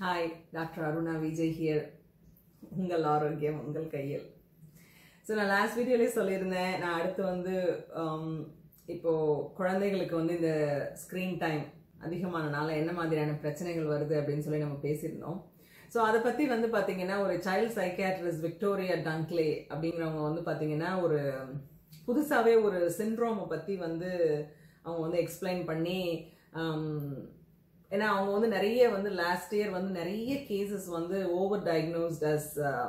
hi doctor Aruna Vijay here உங்கள் ஆரோக்கியம் உங்கள் கையில் ஸோ நான் லாஸ்ட் வீடியோலேயே சொல்லியிருந்தேன் நான் அடுத்து வந்து ஆம், இப்போ குழந்தைகளுக்கு வந்து இந்த ஸ்க்ரீன் டைம் அதிகமானனால என்ன மாதிரியான பிரச்சனைகள் வருது அப்படின்னு சொல்லி நம்ம பேசியிருந்தோம் ஸோ அதை பற்றி வந்து பார்த்தீங்கன்னா ஒரு சைல்ட் சைக்கியாட்ரிஸ்ட் விக்டோரியா டங்க்லே அப்படிங்கிறவங்க வந்து பார்த்தீங்கன்னா ஒரு புதுசாகவே ஒரு சிண்ட்ரோமை பற்றி வந்து அவங்க வந்து எக்ஸ்பிளைன் பண்ணி ஆம், ஏன்னா அவங்க வந்து நிறைய வந்து லாஸ்ட் இயர் வந்து நிறைய கேசஸ் வந்து over diagnosed as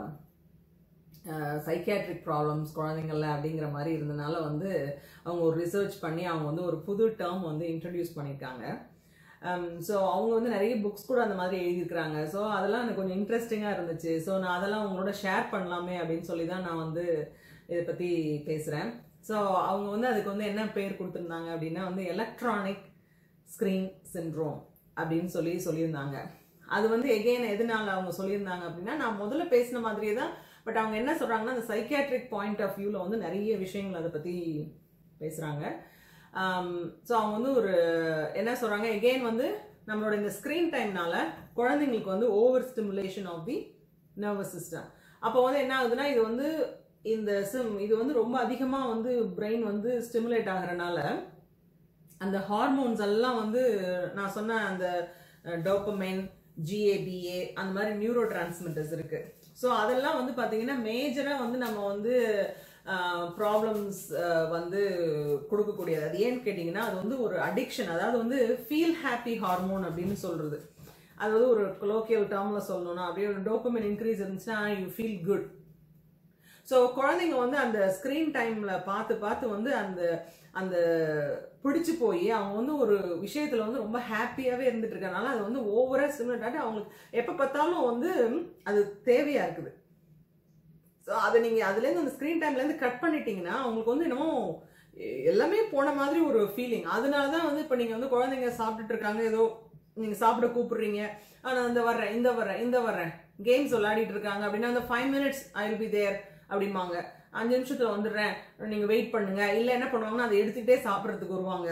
psychiatric problems குழந்தைங்கள்ல அப்படிங்கிற மாதிரி இருந்தனால வந்து அவங்க ஒரு ரிசர்ச் பண்ணி அவங்க வந்து ஒரு புது டேர்ம் வந்து இன்ட்ரடியூஸ் பண்ணியிருக்காங்க ஸோ அவங்க வந்து நிறைய புக்ஸ் கூட அந்த மாதிரி எழுதியிருக்கிறாங்க ஸோ அதெல்லாம் எனக்கு கொஞ்சம் இன்ட்ரெஸ்டிங்காக இருந்துச்சு ஸோ நான் அதெல்லாம் உங்களோட ஷேர் பண்ணலாமே அப்படின்னு சொல்லி தான் நான் வந்து இதை பற்றி பேசுகிறேன் ஸோ அவங்க வந்து அதுக்கு வந்து என்ன பேர் கொடுத்துருந்தாங்க அப்படின்னா வந்து எலக்ட்ரானிக் ஸ்க்ரீன் சிண்ட்ரோம் அப்படின்னு சொல்லி சொல்லியிருந்தாங்க அது வந்து எகெயின் எதனால அவங்க சொல்லியிருந்தாங்க அப்படின்னா நான் முதல்ல பேசின மாதிரியே தான் பட் அவங்க என்ன சொல்றாங்கன்னா அந்த சைக்கியாட்ரிக் பாயிண்ட் ஆஃப் வியூவில் வந்து நிறைய விஷயங்கள் அதை பற்றி பேசுகிறாங்க ஸோ அவங்க வந்து ஒரு என்ன சொல்கிறாங்க எகெயின் வந்து நம்மளோட இந்த ஸ்க்ரீன் டைம்னால குழந்தைங்களுக்கு வந்து over stimulation of the nervous system அப்போ வந்து என்ன ஆகுதுன்னா இது வந்து இந்த சிம் இது வந்து ரொம்ப அதிகமாக வந்து பிரெயின் வந்து ஸ்டிமுலேட் ஆகிறனால அந்த ஹார்மோன்ஸ் எல்லாம் வந்து நான் சொன்ன அந்த டோப்பமைன் ஜிஏபிஏ அந்த மாதிரி நியூரோ டிரான்ஸ்மிட்டர்ஸ் இருக்கு ஸோ அதெல்லாம் வந்து பார்த்தீங்கன்னா மேஜராக வந்து நம்ம வந்து ப்ராப்ளம்ஸ் வந்து கொடுக்கக்கூடியது அது ஏன்னு கேட்டிங்கன்னா அது வந்து ஒரு அடிக்ஷன் அதாவது வந்து ஃபீல் ஹாப்பி ஹார்மோன் அப்படின்னு சொல்றது அது வந்து ஒரு கொலோக்கியல் டேர்மில் சொல்லணும்னா அப்படியே ஒரு டோப்பமைன் இன்க்ரீஸ் இருந்துச்சுன்னா யூ ஃபீல் குட் ஸோ குழந்தைங்க வந்து அந்த ஸ்க்ரீன் டைம்ல பார்த்து பார்த்து வந்து அந்த அந்த பிடிச்சு போய் அவங்க வந்து ஒரு விஷயத்துல வந்து ரொம்ப ஹாப்பியாவே இருந்துட்டு இருக்கனால அது வந்து ஓவரா ஸ்டிமுலேட் ஆகிட்டு அவங்களுக்கு எப்ப பார்த்தாலும் வந்து அது தேவையா இருக்குது ஸோ அதை நீங்க அதுல இருந்து அந்த ஸ்க்ரீன் டைம்ல இருந்து கட் பண்ணிட்டீங்கன்னா அவங்களுக்கு வந்து என்னமோ எ- எல்லாமே போன மாதிரி ஒரு ஃபீலிங் அதனால தான் வந்து இப்போ நீங்க வந்து குழந்தைங்க சாப்பிட்டுட்டு இருக்காங்க ஏதோ நீங்க சாப்பிட கூப்பிடுறீங்க ஆனா இந்த வர்றேன் இந்த வர்றேன் இந்த வர்றேன் கேம்ஸ் விளையாடிட்டு இருக்காங்க அப்படின்னா அந்த five minutes I will be there அப்படிம்பாங்க அஞ்சு நிமிஷத்துல வந்துடுறேன் நீங்க வெயிட் பண்ணுங்க இல்ல என்ன பண்ணுவாங்கன்னா அதை எடுத்துக்கிட்டே சாப்பிட்றதுக்கு வருவாங்க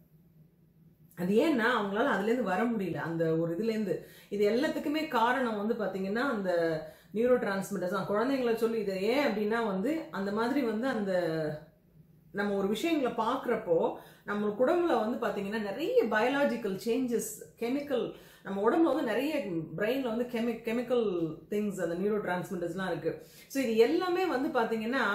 அது ஏன்னா அவங்களால அதுல இருந்து வர முடியல அந்த ஒரு இதுல இருந்து இது எல்லாத்துக்குமே காரணம் வந்து பாத்தீங்கன்னா அந்த நியூரோ டிரான்ஸ்மிட்டர்ஸ் தான் குழந்தைங்கள சொல்லி இது ஏன் அப்படின்னா வந்து அந்த மாதிரி வந்து அந்த நம்ம ஒரு விஷயங்களை பார்க்குறப்போ நம்ம உடம்புல வந்து பாத்தீங்கன்னா நிறைய பயாலாஜிக்கல் சேஞ்சஸ் கெமிக்கல் நம்ம உடம்புல வந்து நிறைய பிரெயின்ல வந்து கெமி கெமிக்கல் திங்ஸ் அந்த நியூரோ டிரான்ஸ்மிட்டர்ஸ்லாம் இருக்கு ஸோ இது எல்லாமே வந்து பாத்தீங்கன்னா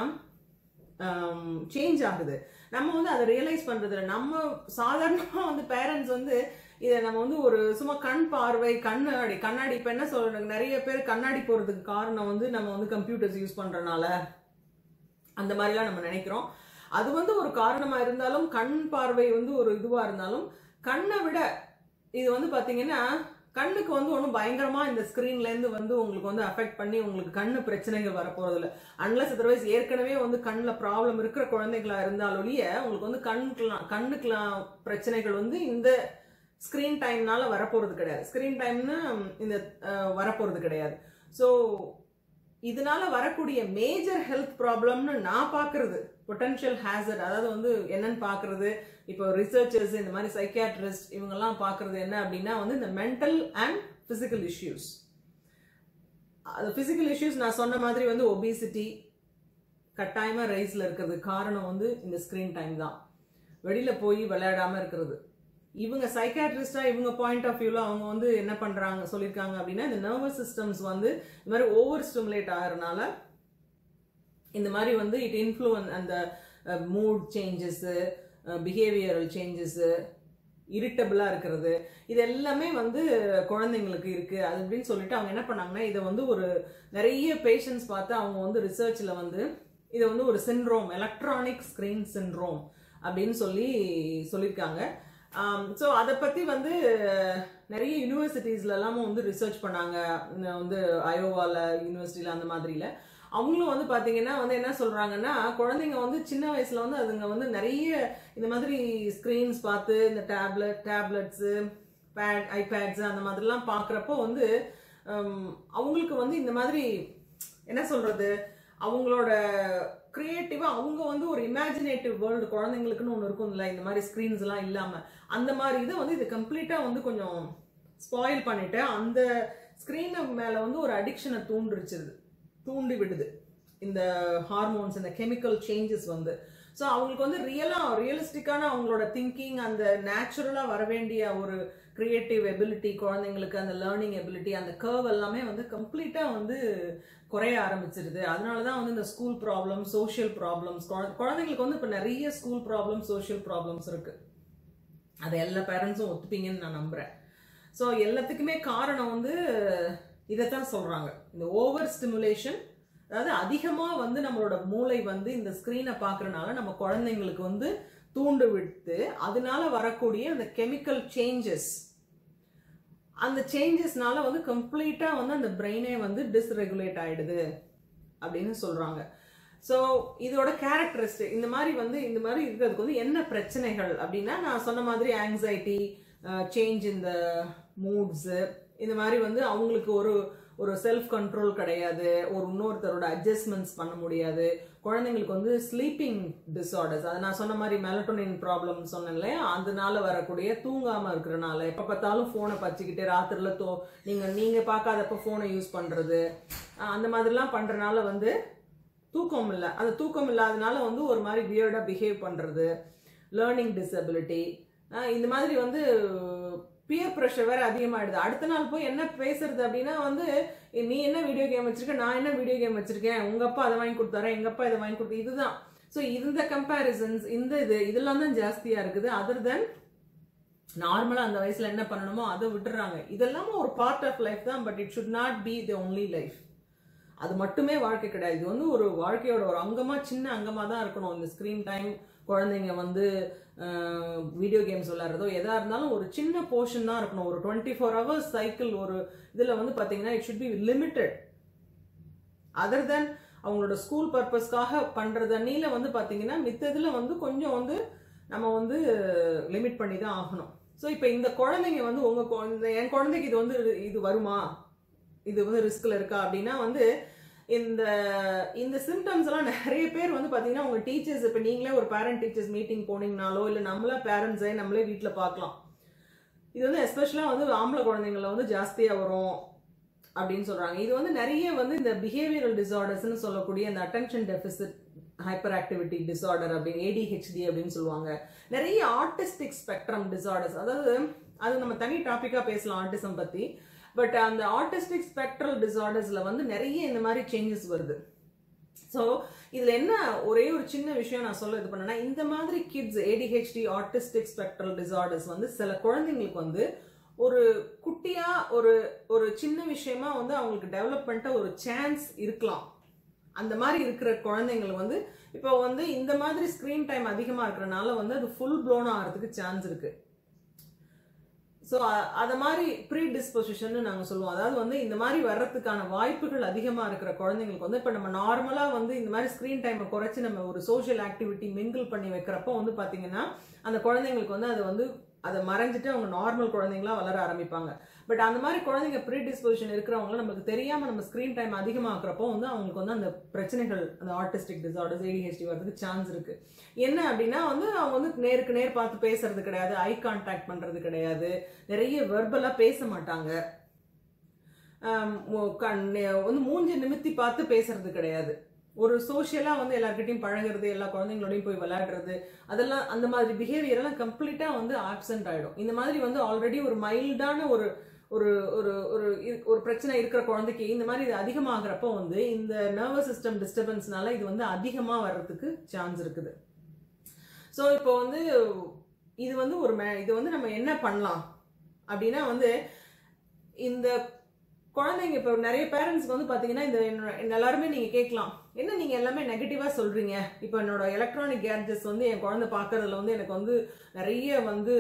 சேஞ்ச் ஆகுது நம்ம வந்து அதை ரியலைஸ் பண்றது இல்ல நம்ம சாதாரணமா வந்து பேரண்ட்ஸ் வந்து இதை நம்ம வந்து ஒரு சும்மா கண் பார்வை கண்ணாடி கண்ணாடி இப்ப என்ன சொல்றாங்க நிறைய பேர் கண்ணாடி போறதுக்கு காரணம் வந்து நம்ம வந்து கம்ப்யூட்டர்ஸ் யூஸ் பண்றனால அந்த மாதிரிலாம் நம்ம நினைக்கிறோம் அது வந்து ஒரு காரணமா இருந்தாலும் கண் பார்வை வந்து ஒரு இதுவா இருந்தாலும் கண்ணை விட இது வந்து பாத்தீங்கன்னா கண்ணுக்கு வந்து ஒன்றும் பயங்கரமா இந்த ஸ்கிரீன்ல இருந்து வந்து உங்களுக்கு வந்து அஃபெக்ட் பண்ணி உங்களுக்கு கண்ணு பிரச்சனைகள் வரப்போறது இல்ல அன்லஸ் அதர்வைஸ் ஏற்கனவே வந்து கண்ணில் ப்ராப்ளம் இருக்கிற குழந்தைகளா இருந்தாலொழிய உங்களுக்கு வந்து கண்ணுக்குலாம் கண்ணுக்குலாம் பிரச்சனைகள் வந்து இந்த ஸ்கிரீன் டைம்னால வரப்போறது கிடையாது ஸ்கிரீன் டைம்னு இந்த அஹ், வரப்போறது கிடையாது ஸோ இதனால வரக்கூடிய மேஜர் ஹெல்த் ப்ராப்ளம்னு நான் பார்க்கறது பொட்டன்ஷியல் ஹேசர்ட் அதாவது வந்து என்னன்னு பார்க்கறது இப்போ ரிசர்ச்சர்ஸ் இந்த மாதிரி சைக்கியாட்ரிஸ்ட் இவங்கெல்லாம் பார்க்கறது என்ன அப்படின்னா வந்து இந்த மென்டல் அண்ட் ஃபிசிக்கல் இஷ்யூஸ் அது ஃபிசிக்கல் இஷ்யூஸ் நான் சொன்ன மாதிரி வந்து ஒபிசிட்டி கட்டாயமா ரைஸ்ல இருக்கிறது காரணம் வந்து இந்த ஸ்கிரீன் டைம் தான் வெளியில போய் விளையாடாம இருக்கிறது இவங்க சைக்காட்ரிஸ்டா இவங்க பாயிண்ட் ஆஃப் வியூல அவங்க வந்து என்ன பண்றாங்க சொல்லியிருக்காங்க அப்படின்னா இந்த நர்வஸ் சிஸ்டம்ஸ் வந்து இந்த மாதிரி ஓவர் ஸ்டிமுலேட் ஆகிறனால இந்த மாதிரி வந்து இட் இன்ஃப்ளூவன் அந்த மூட் சேஞ்சஸ் பிஹேவியரல் சேஞ்சஸ் இரிட்டபிளா இருக்கிறது இது எல்லாமே வந்து குழந்தைங்களுக்கு இருக்கு அது அப்படின்னு சொல்லிட்டு அவங்க என்ன பண்ணாங்கன்னா இதை வந்து ஒரு நிறைய பேஷண்ட்ஸ் பார்த்து அவங்க வந்து ரிசர்ச்ல வந்து இதை வந்து ஒரு சிண்ட்ரோம் எலக்ட்ரானிக் ஸ்கிரீன் சிண்ட்ரோம் அப்படின்னு சொல்லி சொல்லியிருக்காங்க ஸோ அதை பற்றி வந்து நிறைய யூனிவர்சிட்டிஸ்ல எல்லாமும் வந்து ரிசர்ச் பண்ணாங்க இந்த வந்து அயோவால யூனிவர்சிட்டியில் அந்த மாதிரில அவங்களும் வந்து பாத்தீங்கன்னா வந்து என்ன சொல்றாங்கன்னா குழந்தைங்க வந்து சின்ன வயசுல வந்து அதுங்க வந்து நிறைய இந்த மாதிரி ஸ்கிரீன்ஸ் பார்த்து இந்த டேப்லெட் டேப்லெட்ஸ் பேட் ஐபேட்ஸ் அந்த மாதிரிலாம் பார்க்குறப்போ வந்து ஹம், அவங்களுக்கு வந்து இந்த மாதிரி என்ன சொல்றது அவங்களோட கிரியேட்டிவா அவங்க வந்து ஒரு இமேஜினேட்டிவ் வேர்ல்டு குழந்தைங்களுக்குன்னு ஒன்று இருக்கும்ல இந்த மாதிரி ஸ்க்ரீன்ஸ் எல்லாம் இல்லாம அந்த மாதிரி இதை வந்து இது கம்ப்ளீட்டா வந்து கொஞ்சம் ஸ்பாயில் பண்ணிட்டு அந்த ஸ்க்ரீன் மேல வந்து ஒரு அடிக்ஷனை தூண்டுருச்சுது தூண்டி விடுது இந்த ஹார்மோன்ஸ் இந்த கெமிக்கல் சேஞ்சஸ் வந்து ஸோ அவங்களுக்கு வந்து ரியலாக ரியலிஸ்டிக்கான அவங்களோட திங்கிங் அந்த நேச்சுரலாக வர வேண்டிய ஒரு கிரியேட்டிவ் எபிலிட்டி குழந்தைங்களுக்கு அந்த லேர்னிங் எபிலிட்டி அந்த கர்வ் எல்லாமே வந்து கம்ப்ளீட்டாக வந்து குறைய ஆரம்பிச்சிருது அதனால தான் வந்து இந்த ஸ்கூல் ப்ராப்ளம் சோஷியல் ப்ராப்ளம்ஸ் குழந்தைங்களுக்கு வந்து இப்போ நிறைய ஸ்கூல் ப்ராப்ளம் சோஷியல் ப்ராப்ளம்ஸ் இருக்கு அதை எல்லா பேரண்ட்ஸும் ஒத்துப்பீங்கன்னு நான் நம்புறேன் ஸோ எல்லாத்துக்குமே காரணம் வந்து இதைத்தான் சொல்றாங்க இந்த ஓவர் ஸ்டிமுலேஷன் அதாவது அதிகமாக வந்து நம்மளோட மூளை வந்து இந்த ஸ்க்ரீனை பார்க்கறனால நம்ம குழந்தைங்களுக்கு வந்து தூண்டு விட்டு அதனால வரக்கூடிய அந்த கெமிக்கல் சேஞ்சஸ் அந்த சேஞ்சஸ்னால வந்து கம்ப்ளீட்டாக வந்து அந்த பிரெயினே வந்து டிஸ்ரெகுலேட் ஆயிடுது அப்படின்னு சொல்றாங்க ஸோ இதோட கேரக்டரிஸ்டிக் இந்த மாதிரி வந்து இந்த மாதிரி இருக்கிறதுக்கு வந்து என்ன பிரச்சனைகள் அப்படின்னா நான் சொன்ன மாதிரி ஆங்ஸைட்டி சேஞ்ச் இந்த மூட்ஸு இந்த மாதிரி வந்து அவங்களுக்கு ஒரு ஒரு செல்ஃப் கண்ட்ரோல் கிடையாது ஒரு இன்னொருத்தரோட அட்ஜஸ்ட்மெண்ட்ஸ் பண்ண முடியாது குழந்தைங்களுக்கு வந்து ஸ்லீப்பிங் டிஸார்டர்ஸ் அது நான் சொன்ன மாதிரி மெலட்டோனின் ப்ராப்ளம் சொன்னேன் இல்லையா அதனால வரக்கூடிய தூங்காம இருக்கிறனால எப்ப பார்த்தாலும் போனை பச்சிக்கிட்டு ராத்திரில தோ நீங்க நீங்க பார்க்காதப்ப போனை யூஸ் பண்றது அஹ் அந்த மாதிரிலாம் பண்றனால வந்து தூக்கம் இல்லை அந்த தூக்கம் இல்லாதனால வந்து ஒரு மாதிரி வியர்டா பிஹேவ் பண்றது லேர்னிங் டிசபிலிட்டி இந்த மாதிரி வந்து பியர் ப்ரெஷர் வேற அதிகமாயிடுது அடுத்த நாள் போய் என்ன பேசுறது அப்படின்னா வந்து நீ என்ன வீடியோ கேம் வச்சிருக்க நான் என்ன வீடியோ கேம் வச்சிருக்கேன் உங்க அப்பா அதை வாங்கி கொடுத்தாரு எங்க அப்பா இதை வாங்கி கொடுத்து இதுதான் ஸோ இந்த கம்பேரிசன்ஸ் இந்த இது இதெல்லாம் தான் ஜாஸ்தியா இருக்குது அதர் தென் நார்மலா அந்த வயசுல என்ன பண்ணணுமோ அதை விட்டுறாங்க இதெல்லாம் ஒரு பார்ட் ஆஃப் லைஃப் தான் but it should not be the only life அது மட்டுமே வாழ்க்கை கிடையாது இது வந்து ஒரு வாழ்க்கையோட ஒரு அங்கமா சின்ன அங்கமா தான் இருக்கணும் இந்த ஸ்கிரீன் டைம் குழந்தைங்க வந்து வீடியோ கேம்ஸ் விளையாடுறதோ எதா இருந்தாலும் ஒரு சின்ன போர்ஷன் தான் இருக்கணும் ஒரு டுவெண்ட்டி ஃபோர் ஹவர்ஸ் சைக்கிள் ஒரு இதுல வந்து பாத்தீங்கன்னா it should be limited other than அவங்களோட ஸ்கூல் பர்பஸ்க்காக பண்றது அன்னில வந்து பாத்தீங்கன்னா மித்ததுல வந்து கொஞ்சம் வந்து நம்ம வந்து லிமிட் பண்ணி தான் ஆகணும் ஸோ இப்போ இந்த குழந்தைங்க வந்து உங்க கொ- இந்த என் குழந்தைக்கு இது வந்து இது வருமா இது வந்து ரிஸ்க்ல இருக்கா அப்படின்னா வந்து இந்த இந்த சிம்டம்ஸ் எல்லாம் நிறைய பேர் வந்து பாத்தீங்கன்னா உங்க டீச்சர்ஸ் இப்ப நீங்களே ஒரு பேரண்ட் டீச்சர்ஸ் மீட்டிங் போனீங்கனாலோ இல்ல நம்மள பேரண்ட்ஸே நம்மளே வீட்ல பார்க்கலாம் இது வந்து எஸ்பெஷலா வந்து ஆம்பளை குழந்தைங்கள வந்து ஜாஸ்தியா வரும் அப்படின்னு சொல்றாங்க இது வந்து நிறைய வந்து இந்த பிஹேவியரல் டிசார்டர்ஸ்னு சொல்லக்கூடிய இந்த attention deficit hyperactivity disorder அப்படின்னு ஏடிஹெச்டி அப்படின்னு சொல்லுவாங்க நிறைய ஆர்டிஸ்டிக் ஸ்பெக்ட்ரம் டிசார்டர்ஸ் அதாவது அது நம்ம தனி டாபிக்கா பேசலாம் ஆர்டிசம் பத்தி பட் அந்த ஆர்டிஸ்டிக் ஸ்பெக்ட்ரல் டிசார்டர்ஸ்ல வந்து நிறைய இந்த மாதிரி சேஞ்சஸ் வருது ஸோ இதுல என்ன ஒரே ஒரு சின்ன விஷயம் நான் சொல்ல இது பண்ணேன்னா இந்த மாதிரி kids ADHD autistic spectral disorders வந்து சில குழந்தைங்களுக்கு வந்து ஒரு குட்டியா ஒரு ஒரு சின்ன விஷயமா வந்து அவங்களுக்கு டெவலப்மெண்ட்டா ஒரு சான்ஸ் இருக்கலாம் அந்த மாதிரி இருக்கிற குழந்தைங்களுக்கு வந்து இப்போ வந்து இந்த மாதிரி ஸ்கிரீன் டைம் அதிகமா இருக்கிறனால வந்து அது ஃபுல் ப்ளோன் ஆகிறதுக்கு சான்ஸ் இருக்கு ஸோ அதை மாதிரி ப்ரீ டிஸ்பொசிஷன் நாங்கள் சொல்லுவோம் அதாவது வந்து இந்த மாதிரி வர்றதுக்கான வாய்ப்புகள் அதிகமாக இருக்கிற குழந்தைங்களுக்கு வந்து இப்போ நம்ம நார்மலாக வந்து இந்த மாதிரி ஸ்க்ரீன் டைமை குறைச்சி நம்ம ஒரு சோஷியல் ஆக்டிவிட்டி மிங்கிள் பண்ணி வைக்கிறப்போ வந்து பார்த்தீங்கன்னா அந்த குழந்தைங்களுக்கு வந்து அதை வந்து அதை மறைஞ்சிட்டு அவங்க நார்மல் குழந்தைங்களா வளர ஆரம்பிப்பாங்க பட் அந்த மாதிரி குழந்தைங்க ப்ரீ டிஸ்பொசிஷன் இருக்கிறவங்க நமக்கு தெரியாம நம்ம ஸ்க்ரீன் டைம் அதிகமாக்குறப்போ வந்து அவங்களுக்கு வந்து அந்த பிரச்சனைகள் அந்த ஆர்டிஸ்டிக் டிசார்டர்ஸ் ஏடிஹெச்டி வரதுக்கு சான்ஸ் இருக்கு என்ன அப்படின்னா வந்து அவங்க வந்து நேருக்கு நேர் பார்த்து பேசுறது கிடையாது ஐ கான்டாக்ட் பண்றது கிடையாது நிறைய வெர்பலா பேச மாட்டாங்க ஆம், மு- கண் வந்து மூஞ்சி நிமித்தி பார்த்து பேசுறது கிடையாது ஒரு சோஷியலா வந்து எல்லார்கிட்டயும் பழகுறது எல்லா குழந்தைங்களோடையும் போய் விளையாடுறது அதெல்லாம் அந்த மாதிரி பிஹேவியர் எல்லாம் கம்ப்ளீட்டா வந்து ஆப்சென்ட் ஆயிடும் இந்த மாதிரி வந்து ஆல்ரெடி ஒரு மைல்டான ஒரு ஒரு ஒரு ஒரு இரு- ஒரு பிரச்சனை இருக்கிற குழந்தைக்கு இந்த மாதிரி இது அதிகமாகிறப்போ வந்து இந்த நர்வஸ் சிஸ்டம் டிஸ்டர்பன்ஸ்னால இது வந்து அதிகமா வர்றதுக்கு சான்ஸ் இருக்குது ஸோ இப்போ வந்து இது வந்து ஒரு மே இது வந்து நம்ம என்ன பண்ணலாம் அப்படின்னா வந்து இந்த குழந்தைங்க இப்போ நிறைய பேரண்ட்ஸ்க்கு வந்து பார்த்தீங்கன்னா இந்த என்னோட- என்ன எல்லாருமே நீங்கள் கேட்கலாம் என்ன நீங்கள் எல்லாமே நெகட்டிவாக சொல்கிறீங்க இப்போ என்னோட எலக்ட்ரானிக் கேட்ஜெட்ஸ் வந்து என் குழந்தை பார்க்கறதுல வந்து எனக்கு வந்து நிறைய வந்து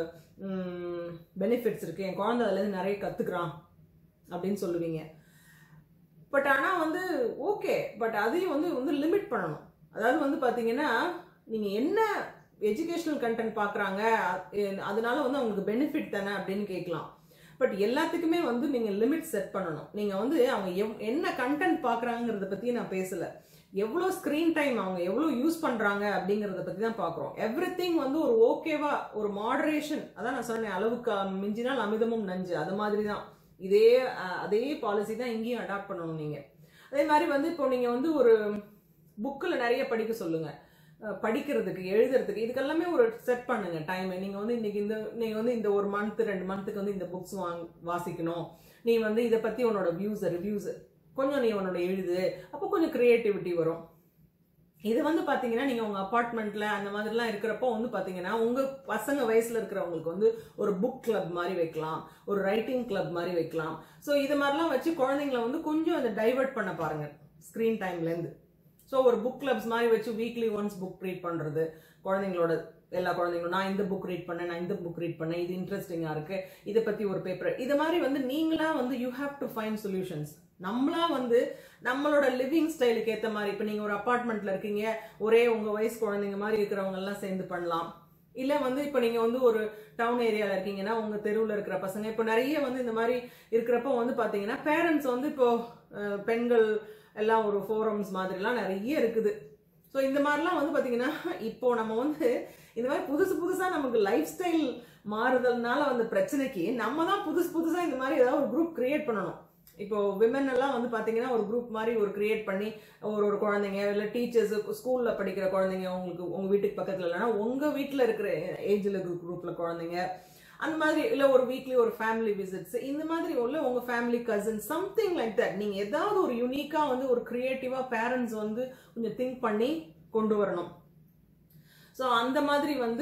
பெனிஃபிட்ஸ் இருக்குது என் குழந்தை அதுலேருந்து நிறைய கற்றுக்குறான் அப்படின்னு சொல்லுவீங்க பட் ஆனால் வந்து ஓகே பட் அதையும் வந்து வந்து லிமிட் பண்ணணும் அதாவது வந்து பார்த்தீங்கன்னா நீங்கள் என்ன எஜுகேஷனல் கண்டென்ட் பார்க்குறாங்க அதனால வந்து அவங்களுக்கு பெனிஃபிட் தானே அப்படின்னு கேட்கலாம் பட் எல்லாத்துக்குமே வந்து நீங்கள் லிமிட் செட் பண்ணணும் நீங்கள் வந்து அவங்க எவ் என்ன கண்டென்ட் பார்க்குறாங்கிறத பற்றி நான் பேசலை எவ்வளோ ஸ்க்ரீன் டைம் அவங்க எவ்வளோ யூஸ் பண்ணுறாங்க அப்படிங்கிறத பற்றி தான் பார்க்குறோம் எவ்ரி வந்து ஒரு ஓகேவா ஒரு மாடரேஷன் அதான் நான் சொன்னேன் அளவுக்கு மிஞ்சினால் அமிர்தமும் நஞ்சு அது மாதிரி தான் இதே அஹ், அதே பாலிசி தான் இங்கேயும் அடாப்ட் பண்ணணும் நீங்க அதே மாதிரி வந்து இப்போ நீங்க வந்து ஒரு புக்கில் நிறைய படிக்க சொல்லுங்க அஹ், படிக்கிறதுக்கு எழுதுறதுக்கு இதுக்கெல்லாமே ஒரு செட் பண்ணுங்க டைம் நீங்க வந்து இன்னைக்கு இந்த நீங்க வந்து இந்த ஒரு மந்த் ரெண்டு மந்த்துக்கு வந்து இந்த புக்ஸ் வாங் வாசிக்கணும் நீ வந்து இதை பத்தி உன்னோட வியூஸ் ரிவ்யூஸ் கொஞ்சம் நீ உன்னோட எழுது அப்போ கொஞ்சம் கிரியேட்டிவிட்டி வரும் இது வந்து பாத்தீங்கன்னா நீங்க உங்க அபார்ட்மெண்ட்ல அந்த மாதிரிலாம் இருக்கிறப்போ வந்து பாத்தீங்கன்னா உங்க பசங்க வயசுல இருக்கிறவங்களுக்கு வந்து ஒரு புக் கிளப் மாதிரி வைக்கலாம் ஒரு ரைட்டிங் கிளப் மாதிரி வைக்கலாம் ஸோ இது மாதிரிலாம் வச்சு குழந்தைங்களை வந்து கொஞ்சம் அதை டைவர்ட் பண்ண பாருங்க ஸ்க்ரீன் டைம்ல இருந்து ஸோ ஒரு புக் கிளப்ஸ் மாதிரி வச்சு வீக்லி ஒன்ஸ் புக் ரீட் பண்றது குழந்தைங்களோட எல்லா குழந்தைங்களும் நான் இந்த புக் ரீட் பண்ணேன் நான் இந்த புக் ரீட் பண்ணேன் இது இன்ட்ரெஸ்டிங்கா இருக்கு இதை பத்தி ஒரு பேப்பர் இது மாதிரி வந்து நீங்களா வந்து you have to find solutions நம்மளா வந்து நம்மளோட லிவிங் ஸ்டைலுக்கு ஏத்த மாதிரி இப்போ நீங்க ஒரு அபார்ட்மெண்ட்ல இருக்கீங்க ஒரே உங்க வயசு குழந்தைங்க மாதிரி இருக்கிறவங்க எல்லாம் சேர்ந்து பண்ணலாம் இல்ல வந்து இப்போ நீங்க வந்து ஒரு டவுன் ஏரியால இருக்கீங்கன்னா உங்க தெருவுல இருக்கிற பசங்க இப்போ நிறைய வந்து இந்த மாதிரி இருக்கிறப்போ வந்து பாத்தீங்கன்னா பேரண்ட்ஸ் வந்து இப்போ அஹ், பெண்கள் எல்லாம் ஒரு ஃபோரம்ஸ் மாதிரிலாம் நிறைய இருக்குது ஸோ இந்த மாதிரிலாம் வந்து பாத்தீங்கன்னா இப்போ நம்ம வந்து இந்த மாதிரி புதுசு புதுசா நமக்கு லைஃப் ஸ்டைல் மாறுதல்னால வந்த பிரச்சனைக்கு நம்ம தான் புதுசு புதுசா இந்த மாதிரி ஏதாவது ஒரு குரூப் கிரியேட் பண்ணணும் இப்போ விமன் எல்லாம் வந்து பாத்தீங்கன்னா ஒரு குரூப் மாதிரி ஒரு கிரியேட் பண்ணி ஒரு ஒரு குழந்தைங்க இல்ல டீச்சர்ஸ் ஸ்கூல்ல படிக்கிற குழந்தைங்க உங்களுக்கு உங்க வீட்டுக்கு பக்கத்துல இல்லைன்னா உங்க வீட்டுல இருக்கிற ஏஜ்ல குரூப்ல குழந்தைங்க அந்த மாதிரி இல்ல ஒரு வீக்லி ஒரு ஃபேமிலி விசிட்ஸ் இந்த மாதிரி உள்ள உங்க family cousin something like that நீங்க ஏதாவது ஒரு யூனிக்கா வந்து ஒரு கிரியேட்டிவா பேரண்ட்ஸ் வந்து கொஞ்சம் திங்க் பண்ணி கொண்டு வரணும் ஸோ அந்த மாதிரி வந்து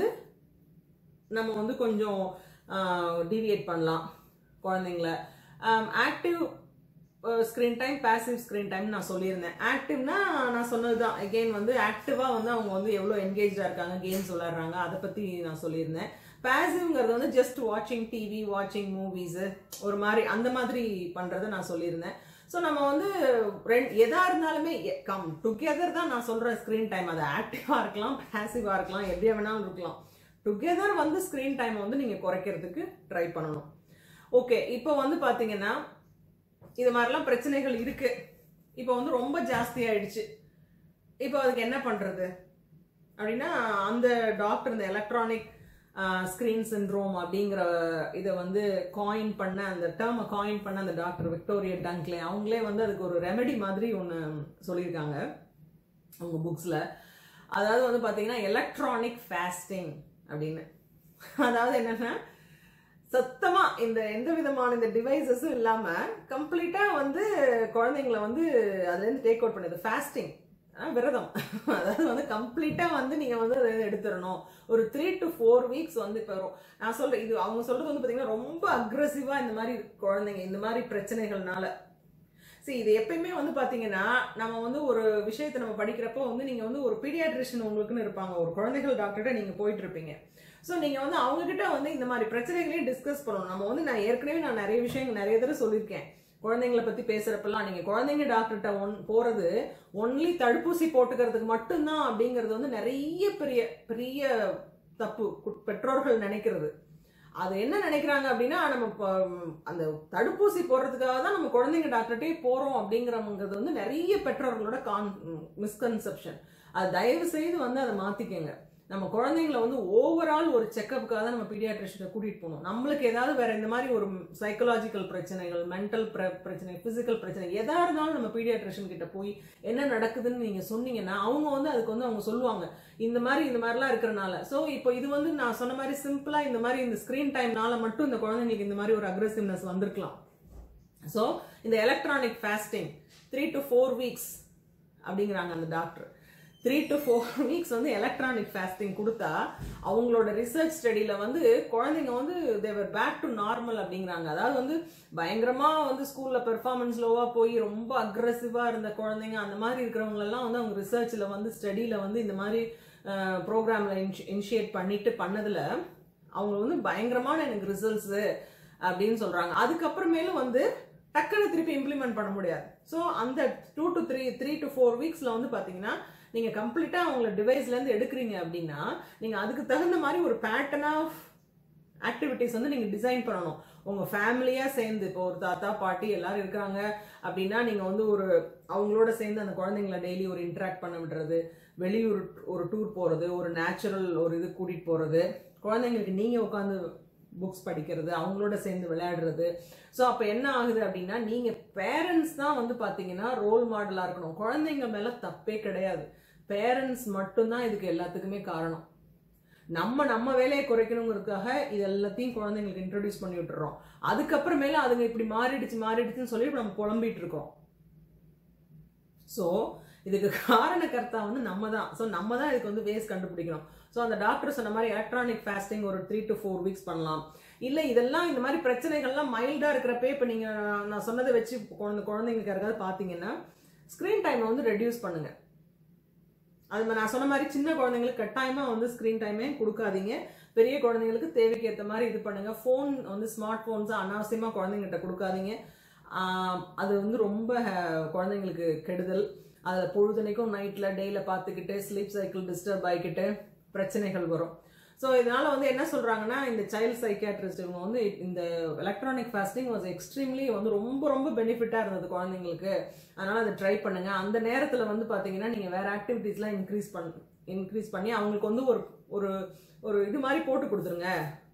நம்ம வந்து கொஞ்சம் டீவியேட் பண்ணலாம் குழந்தைங்கள active screen time passive screen time நான் சொல்லியிருந்தேன் ஆக்டிவ்னா நான் சொன்னது தான் அகெயின் வந்து ஆக்டிவாக வந்து அவங்க வந்து எவ்வளோ என்கேஜாக இருக்காங்க கேம்ஸ் விளாட்றாங்க அதை பற்றி நான் சொல்லியிருந்தேன் பாசிவ்ங்கிறது வந்து ஜஸ்ட் வாட்சிங் டிவி வாட்சிங் மூவிஸு ஒரு மாதிரி அந்த மாதிரி பண்ணுறதை நான் சொல்லியிருந்தேன் ஸோ நம்ம வந்து ரெண்டு எதா இருந்தாலுமே கம் டுகெதர் தான் நான் சொல்கிறேன் ஸ்க்ரீன் டைம் அது ஆக்டிவாக இருக்கலாம் பாசிவாக இருக்கலாம் எப்படியா வேணாலும் இருக்கலாம் டுகெதர் வந்து ஸ்க்ரீன் டைமை வந்து நீங்கள் குறைக்கிறதுக்கு ட்ரை பண்ணணும் ஓகே இப்போ வந்து பார்த்தீங்கன்னா இது மாதிரிலாம் பிரச்சனைகள் இருக்கு இப்போ வந்து ரொம்ப ஜாஸ்தி ஆயிடுச்சு இப்போ அதுக்கு என்ன பண்றது அப்படின்னா அந்த டாக்டர் இந்த எலக்ட்ரானிக் ஸ்க்ரீன் சிண்ட்ரோம் அப்படிங்கிற இதை வந்து காயின் பண்ண அந்த டேர்மை காயின் பண்ண அந்த டாக்டர் விக்டோரியா டங்க்லே அவங்களே வந்து அதுக்கு ஒரு ரெமெடி மாதிரி ஒன்று சொல்லியிருக்காங்க அவங்க புக்ஸில் அதாவது வந்து பார்த்தீங்கன்னா எலக்ட்ரானிக் ஃபாஸ்டிங் அப்படின்னு அதாவது என்னன்னா சத்தமா இந்த எந்த விதமான இந்த டிவைசஸும் இல்லாம கம்ப்ளீட்டா வந்து குழந்தைங்களை வந்து அதுல இருந்து டேக் அவுட் பண்ணுது ஃபாஸ்டிங் விரதம் அதாவது வந்து கம்ப்ளீட்டா வந்து நீங்க வந்து அதை எடுத்துடணும் ஒரு த்ரீ டு ஃபோர் வீக்ஸ் வந்து இப்போ வரும் நான் சொல்றேன் இது அவங்க சொல்றது வந்து பாத்தீங்கன்னா ரொம்ப அக்ரஸிவா இந்த மாதிரி குழந்தைங்க இந்த மாதிரி பிரச்சனைகள்னால சரி இது எப்பயுமே வந்து பாத்தீங்கன்னா நம்ம வந்து ஒரு விஷயத்தை நம்ம படிக்கிறப்போ வந்து நீங்க வந்து ஒரு பீடியாட்ரிஷியன் உங்களுக்குன்னு இருப்பாங்க ஒரு குழந்தைகள் டாக்டர்கிட்ட நீங்க போயிட்டு இருப்பீங்க ஸோ நீங்க வந்து அவங்க கிட்ட வந்து இந்த மாதிரி பிரச்சனைகளையும் டிஸ்கஸ் பண்ணணும் நம்ம வந்து நான் ஏற்கனவே நான் நிறைய விஷயங்கள் நிறைய தடவை சொல்லியிருக்கேன் குழந்தைங்களை பத்தி பேசுறப்பெல்லாம் நீங்க குழந்தைங்க டாக்டர்கிட்ட ஒன் போறது ஒன்லி தடுப்பூசி போட்டுக்கிறதுக்கு மட்டும்தான் அப்படிங்கிறது வந்து நிறைய பெரிய பெரிய தப்பு கு- பெற்றோர்கள் நினைக்கிறது அது என்ன நினைக்கிறாங்க அப்படின்னா நம்ம ப- அந்த தடுப்பூசி போடுறதுக்காக தான் நம்ம குழந்தைங்க டாக்டர்கிட்டே போறோம் அப்படிங்கிறவங்கிறது வந்து நிறைய பெற்றோர்களோட கான் மிஸ்கன்செப்ஷன் அது தயவு செய்து வந்து அதை மாத்திக்கங்க நம்ம குழந்தைங்களை வந்து ஓவரால் ஒரு செக்கப்புக்காக தான் நம்ம பீடியாட்ரிஷனை கூட்டிட்டு போகணும் நம்மளுக்கு ஏதாவது வேற இந்த மாதிரி ஒரு சைக்கலாஜிக்கல் பிரச்சனைகள் மென்டல் பிரச்சனை பிசிக்கல் பிரச்சனை எதா இருந்தாலும் நம்ம பீடியாட்ரிஷன் கிட்ட போய் என்ன நடக்குதுன்னு நீங்க சொன்னீங்கன்னா அவங்க வந்து அதுக்கு வந்து அவங்க சொல்லுவாங்க இந்த மாதிரி இந்த மாதிரிலாம் இருக்கிறனால ஸோ இப்போ இது வந்து நான் சொன்ன மாதிரி சிம்பிளா இந்த மாதிரி இந்த ஸ்கிரீன் டைம்னால மட்டும் இந்த குழந்தைங்களுக்கு இந்த மாதிரி ஒரு அக்ரெசிவ்னஸ் வந்திருக்கலாம் ஸோ இந்த electronic fasting three to four weeks அப்படிங்கிறாங்க அந்த doctor three to four weeks வந்து எலக்ட்ரானிக் ஃபாஸ்டிங் கொடுத்தா அவங்களோட ரிசர்ச் ஸ்டடியில் வந்து குழந்தைங்க வந்து தேவர் பேக் டு நார்மல் அப்படிங்கிறாங்க அதாவது வந்து பயங்கரமா வந்து ஸ்கூல்ல பெர்ஃபார்மன்ஸ் லோவா போய் ரொம்ப அக்ரஸிவா இருந்த குழந்தைங்க அந்த மாதிரி இருக்கிறவங்களெல்லாம் வந்து அவங்க ரிசர்ச்ல வந்து ஸ்டடியில வந்து இந்த மாதிரி ப்ரோக்ராம்ல இனிஷியேட் பண்ணிட்டு பண்ணதுல அவங்க வந்து பயங்கரமான எனக்கு ரிசல்ட்ஸ் அப்படின்னு சொல்றாங்க அதுக்கப்புறமேலும் வந்து டக்குன்னு திருப்பி இம்ப்ளிமெண்ட் பண்ண முடியாது ஸோ அந்த two to three three to four வீக்ஸ்ல வந்து பாத்தீங்கன்னா நீங்க கம்ப்ளீட்டா அவங்கள டிவைஸ்ல இருந்து எடுக்கிறீங்க அப்படின்னா நீங்க அதுக்கு தகுந்த மாதிரி ஒரு பேட்டர்ன் ஆஃப் ஆக்டிவிட்டிஸ் வந்து நீங்க டிசைன் பண்ணணும் உங்க ஃபேமிலியா சேர்ந்து இப்போ ஒரு தாத்தா பாட்டி எல்லாரும் இருக்காங்க அப்படின்னா நீங்க வந்து ஒரு அவங்களோட சேர்ந்து அந்த குழந்தைங்கள டெய்லி ஒரு இன்டராக்ட் பண்ண விடுறது வெளியூர் ஒரு டூர் போறது ஒரு நேச்சுரல் ஒரு இது கூட்டிட்டு போறது குழந்தைங்களுக்கு நீங்க உட்காந்து புக்ஸ் படிக்கிறது அவங்களோட சேர்ந்து விளையாடுறது ஸோ அப்போ என்ன ஆகுது அப்படின்னா நீங்கள் பேரண்ட்ஸ் தான் வந்து பார்த்தீங்கன்னா ரோல் மாடலாக இருக்கணும் குழந்தைங்க மேலே தப்பே கிடையாது பேரண்ட்ஸ் மட்டும்தான் இதுக்கு எல்லாத்துக்குமே காரணம் நம்ம நம்ம வேலையை குறைக்கணுங்கிறதுக்காக இது எல்லாத்தையும் குழந்தைங்களுக்கு இன்ட்ரடியூஸ் பண்ணி விட்டுறோம் அதுக்கப்புறமேல அதுங்க இப்படி மாறிடுச்சு மாறிடுச்சுன்னு சொல்லி இப்ப நம்ம புலம்பிட்டு இருக்கோம் ஸோ இதுக்கு காரணக்கர்த்தா வந்து நம்ம தான் ஸோ நம்ம தான் இதுக்கு வந்து வேஸ் கண்டுபிடிக்கணும் ஸோ அந்த டாக்டர் சொன்ன மாதிரி எலக்ட்ரானிக் ஃபாஸ்டிங் ஒரு த்ரீ டு ஃபோர் வீக்ஸ் பண்ணலாம் இல்லை இதெல்லாம் இந்த மாதிரி பிரச்சனைகள்லாம் மைல்டாக இருக்கிறப்பே இப்போ நீங்கள் நான் சொன்னதை வச்சு குழந்தை குழந்தைங்களுக்கு யாருக்காவது பார்த்தீங்கன்னா ஸ்க்ரீன் டைமை வந்து ரெடியூஸ் பண்ணுங்க அது மாதிரி நான் சொன்ன மாதிரி சின்ன குழந்தைங்களுக்கு கட்டாயமாக வந்து ஸ்க்ரீன் டைமே கொடுக்காதீங்க பெரிய குழந்தைங்களுக்கு தேவைக்கு ஏற்ற மாதிரி இது பண்ணுங்க ஃபோன் வந்து ஸ்மார்ட் ஃபோன்ஸை அனாவசியமாக குழந்தைங்கள்ட்ட கொடுக்காதீங்க ஆஹ் அது வந்து ரொம்ப அஹ், குழந்தைங்களுக்கு கெடுதல் அதில் பொழுதுனைக்கும் நைட்டில் டேயில் பார்த்துக்கிட்டு ஸ்லீப் சைக்கிள் டிஸ்டர்ப் ஆகிக்கிட்டு பிரச்சனைகள் வரும் ஸோ இதனால வந்து என்ன சொல்றாங்கன்னா இந்த சைல்ட் சைக்கியாட்ரிஸ்ட் இவங்க வந்து இந்த எலக்ட்ரானிக் ஃபாஸ்டிங் வாஸ் எக்ஸ்ட்ரீம்லி வந்து ரொம்ப ரொம்ப பெனிஃபிட்டாக இருந்தது குழந்தைங்களுக்கு அதனால அதை ட்ரை பண்ணுங்க அந்த நேரத்தில் வந்து பார்த்தீங்கன்னா நீங்கள் வேற ஆக்டிவிட்டீஸ்லாம் இன்க்ரீஸ் பண் இன்க்ரீஸ் பண்ணி அவங்களுக்கு வந்து ஒரு ஒரு ஒரு இது மாதிரி போட்டு கொடுத்துருங்க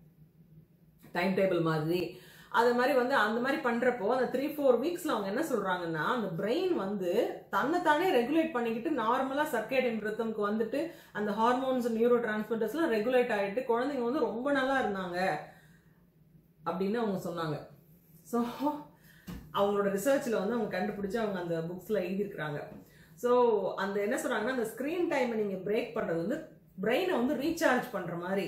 டைம் டேபிள் மாதிரி அது மாதிரி வந்து அந்த மாதிரி பண்றப்போ அந்த த்ரீ ஃபோர் வீக்ஸ்ல அவங்க என்ன சொல்றாங்கன்னா அந்த பிரெயின் வந்து தன்னைத்தானே ரெகுலேட் பண்ணிக்கிட்டு நார்மலா சர்க்கேடியன் ரித்தம்க்கு வந்துட்டு அந்த ஹார்மோன்ஸ் நியூரோ டிரான்ஸ்மிட்டர்ஸ்லாம் ரெகுலேட் ஆயிட்டு குழந்தைங்க வந்து ரொம்ப நல்லா இருந்தாங்க அப்படின்னு அவங்க சொன்னாங்க ஸோ அவங்களோட ரிசர்ச்ல வந்து அவங்க கண்டுபிடிச்சு அவங்க அந்த புக்ஸ்ல எழுதியிருக்கிறாங்க ஸோ அந்த என்ன சொல்றாங்கன்னா அந்த ஸ்க்ரீன் டைமை நீங்க பிரேக் பண்றது வந்து பிரெயினை வந்து ரீசார்ஜ் பண்ற மாதிரி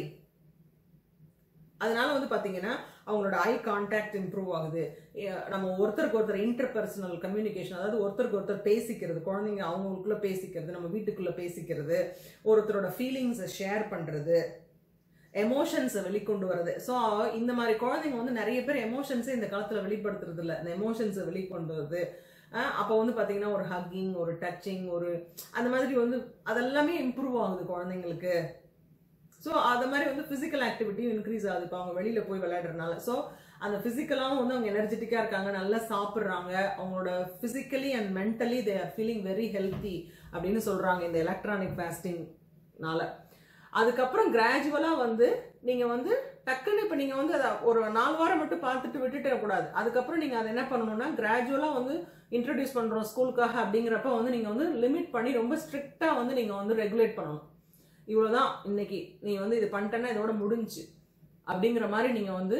அதனால வந்து பாத்தீங்கன்னா அவங்களோட ஐ கான்டாக்ட் இம்ப்ரூவ் ஆகுது எ- நம்ம ஒருத்தருக்கு ஒருத்தர் இன்டர்பர்சனல் கம்யூனிகேஷன் அதாவது ஒருத்தருக்கு ஒருத்தர் பேசிக்கிறது குழந்தைங்க அவங்களுக்குள்ள பேசிக்கிறது நம்ம வீட்டுக்குள்ள பேசிக்கிறது ஒருத்தரோட ஃபீலிங்ஸை ஷேர் பண்றது எமோஷன்ஸை வெளிக்கொண்டு வர்றது ஸோ இந்த மாதிரி குழந்தைங்க வந்து நிறைய பேர் எமோஷன்ஸை இந்த காலத்தில் வெளிப்படுத்துறது இல்லை இந்த எமோஷன்ஸை வெளிக்கொண்டு வருது அப்போ வந்து பார்த்தீங்கன்னா ஒரு ஹக்கிங் ஒரு டச்சிங் ஒரு அந்த மாதிரி வந்து அதெல்லாமே இம்ப்ரூவ் ஆகுது குழந்தைங்களுக்கு ஸோ அது மாதிரி வந்து ஃபிசிக்கல் ஆக்டிவிட்டியும் இன்க்ரீஸ் ஆகுது இப்போ அவங்க வெளியில் போய் விளையாடுறதுனால ஸோ அந்த ஃபிசிக்கலாகவும் வந்து அவங்க எனர்ஜெட்டிக்காக இருக்காங்க நல்லா சாப்பிட்றாங்க அவங்களோட physically and mentally they are feeling very healthy அப்படின்னு சொல்கிறாங்க இந்த எலக்ட்ரானிக் ஃபாஸ்டிங்னால அதுக்கப்புறம் கிராஜுவலாக வந்து நீங்கள் வந்து டக்குன்னு இப்போ நீங்கள் வந்து அதை ஒரு நாலு வாரம் மட்டும் பார்த்துட்டு விட்டுட்டே கூடாது அதுக்கப்புறம் நீங்கள் அதை என்ன பண்ணணும்னா கிராஜுவலாக வந்து இன்ட்ரடியூஸ் பண்ணுறோம் ஸ்கூலுக்காக அப்படிங்கிறப்ப வந்து நீங்கள் வந்து லிமிட் பண்ணி ரொம்ப ஸ்ட்ரிக்டாக வந்து நீங்கள் வந்து ரெகுலேட் பண்ணணும் இவ்வளோதான் இன்னைக்கு நீ வந்து இது பண்ணிட்டேன்னா இதோட முடிஞ்சு அப்படிங்கிற மாதிரி நீங்கள் வந்து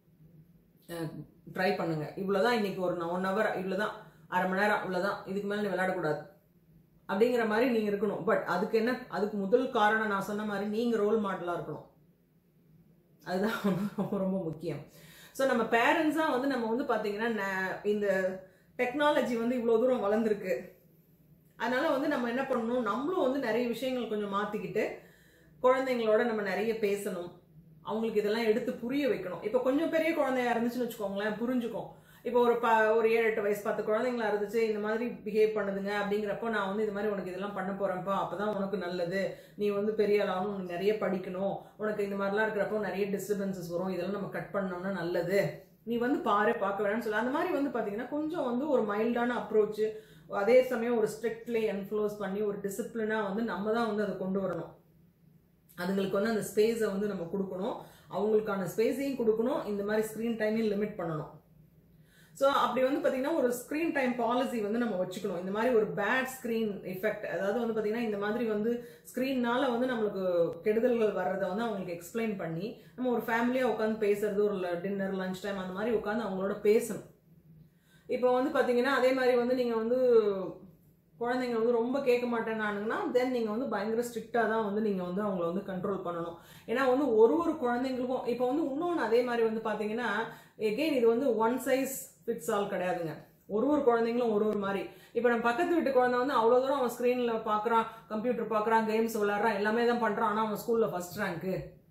ட்ரை பண்ணுங்க இவ்வளோதான் இன்னைக்கு ஒரு ஒன் ஹவர் இவ்வளோதான் அரை மணி நேரம் இவ்வளோதான் இதுக்கு மேலே நீ விளையாடக்கூடாது அப்படிங்கிற மாதிரி நீங்கள் இருக்கணும் பட் அதுக்கு என்ன அதுக்கு முதல் காரணம் நான் சொன்ன மாதிரி நீங்கள் ரோல் மாடலாக இருக்கணும் அதுதான் வந்து ரொம்ப ரொம்ப முக்கியம் ஸோ நம்ம பேரண்ட்ஸாக வந்து நம்ம வந்து பார்த்தீங்கன்னா ந- இந்த டெக்னாலஜி வந்து இவ்வளோ தூரம் வளர்ந்துருக்கு அதனால வந்து நம்ம என்ன பண்ணணும் நம்மளும் வந்து நிறைய விஷயங்கள் கொஞ்சம் மாற்றிக்கிட்டு குழந்தைங்களோட நம்ம நிறைய பேசணும் அவங்களுக்கு இதெல்லாம் எடுத்து புரிய வைக்கணும் இப்போ கொஞ்சம் பெரிய குழந்தையா இருந்துச்சுன்னு வச்சுக்கோங்களேன் புரிஞ்சுக்கும் இப்போ ஒரு ப ஒரு ஏழு எட்டு வயசு பத்து குழந்தைங்களா இருந்துச்சு இந்த மாதிரி பிஹேவ் பண்ணுதுங்க அப்படிங்கிறப்போ நான் வந்து இது மாதிரி உனக்கு இதெல்லாம் பண்ண போறேன்ப்பா அப்பதான் உனக்கு நல்லது நீ வந்து பெரிய ஆளாகணும் உனக்கு நிறைய படிக்கணும் உனக்கு இந்த மாதிரிலாம் இருக்கிறப்போ நிறைய டிஸ்டர்பன்சஸ் வரும் இதெல்லாம் நம்ம கட் பண்ணோம்னா நல்லது நீ வந்து பாரு பார்க்க வேணாம்னு சொல்லி அந்த மாதிரி வந்து பாத்தீங்கன்னா கொஞ்சம் வந்து ஒரு மைல்டான அப்ரோச் அதே சமயம் ஒரு ஸ்ட்ரிக்ட்லி என்ஃப்ளோஸ் பண்ணி ஒரு டிசிப்ளினா வந்து நம்ம தான் வந்து அதை கொண்டு வரணும் அதுங்களுக்கு வந்து அந்த ஸ்பேஸை வந்து நம்ம கொடுக்கணும் அவங்களுக்கான ஸ்பேஸையும் கொடுக்கணும் இந்த மாதிரி ஸ்க்ரீன் டைமையும் லிமிட் பண்ணணும் ஸோ அப்படி வந்து பார்த்தீங்கன்னா ஒரு ஸ்க்ரீன் டைம் பாலிசி வந்து நம்ம வச்சுக்கணும் இந்த மாதிரி ஒரு பேட் ஸ்க்ரீன் எஃபெக்ட் அதாவது வந்து பார்த்தீங்கன்னா இந்த மாதிரி வந்து ஸ்க்ரீன்னால வந்து நம்மளுக்கு கெடுதல்கள் வர்றதை வந்து அவங்களுக்கு எக்ஸ்பிளைன் பண்ணி நம்ம ஒரு ஃபேமிலியாக உட்காந்து பேசுறது ஒரு டின்னர் லஞ்ச் டைம் அந்த மாதிரி உட்காந்து அவங்களோட பேசணும் இப்போ வந்து பார்த்தீங்கன்னா அதே மாதிரி வந்து நீங்கள் வந்து குழந்தைங்க வந்து ரொம்ப கேட்க மாட்டேன்னானுங்கன்னா தென் நீங்கள் வந்து பயங்கர ஸ்ட்ரிக்டாக தான் வந்து நீங்கள் வந்து அவங்கள வந்து கண்ட்ரோல் பண்ணணும் ஏன்னா வந்து ஒரு ஒரு குழந்தைங்களுக்கும் இப்போ வந்து இன்னொன்று அதே மாதிரி வந்து பார்த்தீங்கன்னா எகெயின் இது வந்து ஒன் சைஸ் ஃபிட்ஸ் ஆல் கிடையாதுங்க ஒரு ஒரு குழந்தைங்களும் ஒரு ஒரு மாதிரி இப்போ நம்ம பக்கத்து வீட்டு குழந்தை வந்து அவ்வளோ தூரம் அவன் ஸ்க்ரீனில் பார்க்குறான் கம்ப்யூட்டர் பார்க்குறான் கேம்ஸ் விளாட்றான் எல்லாமே தான் பண்ணுறான் ஆனால் அவன் ஸ்கூலில் ஃபர்ஸ்ட் ரேங்க்கு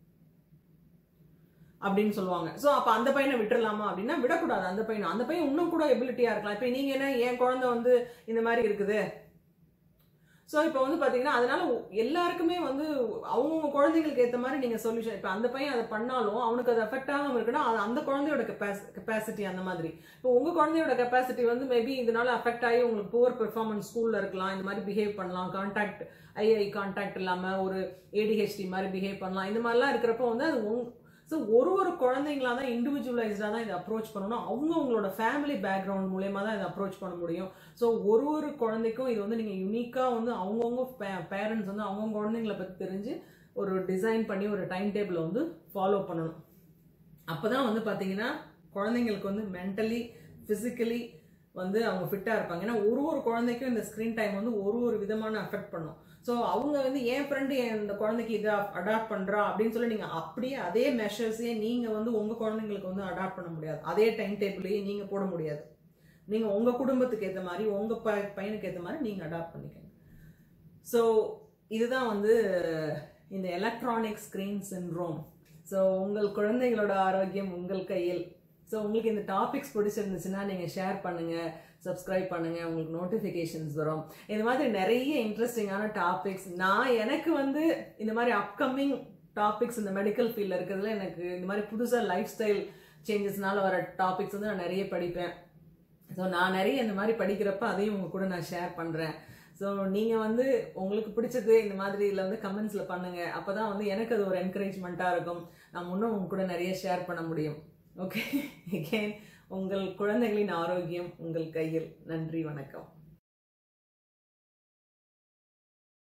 அப்படின்னு சொல்லுவாங்க ஸோ அப்போ அந்த பையனை விட்டுறலாமா அப்படின்னா விடக்கூடாது அந்த பையனை அந்த பையன் இன்னும் கூட எபிலிட்டியா இருக்கலாம் இப்போ நீங்க என்ன என் குழந்தை வந்து இந்த மாதிரி இருக்குது ஸோ இப்போ வந்து பார்த்தீங்கன்னா அதனால எல்லாருக்குமே வந்து அவங்கவுங்க குழந்தைங்களுக்கு ஏற்ற மாதிரி நீங்கள் சொல்யூஷன் இப்போ அந்த பையன் அதை பண்ணாலும் அவனுக்கு அது அஃபெக்ட் ஆகாமல் இருக்குன்னா அது அந்த குழந்தையோட கெப்பாசி கெப்பாசிட்டி அந்த மாதிரி இப்போ உங்கள் குழந்தையோட கெப்பாசிட்டி வந்து மேபி இதனால அஃபெக்ட் ஆகி உங்களுக்கு புவர் பெர்ஃபார்மன்ஸ் ஸ்கூலில் இருக்கலாம் இந்த மாதிரி பிஹேவ் பண்ணலாம் கான்டாக்ட் ஐஐ கான்டாக்ட் இல்லாமல் ஒரு ஏடிஹெச்டி மாதிரி பிஹேவ் பண்ணலாம் இந்த மாதிரிலாம் இருக்கிறப்போ வந்து அது உங் ஸோ ஒரு ஒரு குழந்தைங்களா தான் இண்டிவிஜுவலைஸ்டாக தான் இதை அப்ரோச் பண்ணணும் அவங்க அவங்களோட ஃபேமிலி பேக்ரவுண்ட் மூலயமா தான் இதை அப்ரோச் பண்ண முடியும் ஸோ ஒரு ஒரு குழந்தைக்கும் இது வந்து நீங்கள் யூனிக்காக வந்து அவங்கவுங்க பேரண்ட்ஸ் வந்து அவங்கவுங்க குழந்தைங்களை பற்றி தெரிஞ்சு ஒரு டிசைன் பண்ணி ஒரு டைம் டேபிளை வந்து ஃபாலோ பண்ணணும் அப்போ தான் வந்து பார்த்தீங்கன்னா குழந்தைங்களுக்கு வந்து மென்டலி ஃபிசிக்கலி வந்து அவங்க ஃபிட்டாக இருப்பாங்க ஏன்னா ஒரு ஒரு குழந்தைக்கும் இந்த ஸ்க்ரீன் டைம் வந்து ஒரு ஒரு விதமான அஃபெக்ட் பண்ணும் ஸோ அவங்க வந்து என் ஃப்ரெண்டு இந்த குழந்தைக்கு இதை அடாப்ட் பண்ணுறா அப்படின்னு சொல்லி நீங்கள் அப்படியே அதே மெஷர்ஸையே நீங்கள் வந்து உங்கள் குழந்தைங்களுக்கு வந்து அடாப்ட் பண்ண முடியாது அதே டைம் டேபிளையே நீங்கள் போட முடியாது நீங்கள் உங்கள் குடும்பத்துக்கு ஏற்ற மாதிரி உங்கள் ப பையனுக்கு ஏற்ற மாதிரி நீங்கள் அடாப்ட் பண்ணிக்கங்க ஸோ இதுதான் வந்து இந்த எலக்ட்ரானிக் ஸ்க்ரீன் சின்ரோம் ஸோ உங்கள் குழந்தைகளோட ஆரோக்கியம் உங்கள் கையில் ஸோ உங்களுக்கு இந்த டாபிக்ஸ் பிடிச்சிருந்துச்சுன்னா நீங்கள் ஷேர் பண்ணுங்கள் சப்ஸ்கிரைப் பண்ணுங்கள் உங்களுக்கு நோட்டிஃபிகேஷன்ஸ் வரும் இந்த மாதிரி நிறைய இன்ட்ரெஸ்டிங்கான டாபிக்ஸ் நான் எனக்கு வந்து இந்த மாதிரி அப்கமிங் டாபிக்ஸ் இந்த மெடிக்கல் ஃபீல்டில் இருக்கிறதுல எனக்கு இந்த மாதிரி புதுசாக லைஃப் ஸ்டைல் சேஞ்சஸ்னால வர டாபிக்ஸ் வந்து நான் நிறைய படிப்பேன் ஸோ நான் நிறைய இந்த மாதிரி படிக்கிறப்ப அதையும் உங்க கூட நான் ஷேர் பண்ணுறேன் ஸோ நீங்கள் வந்து உங்களுக்கு பிடிச்சது இந்த மாதிரி இதில் வந்து கமெண்ட்ஸில் பண்ணுங்கள் அப்போ தான் வந்து எனக்கு அது ஒரு என்கரேஜ்மெண்ட்டாக இருக்கும் நான் இன்னும் உங்க கூட நிறைய ஷேர் பண்ண முடியும் ஓகே again உங்கள் குழந்தைகளின் ஆரோக்கியம் உங்கள் கையில் நன்றி வணக்கம்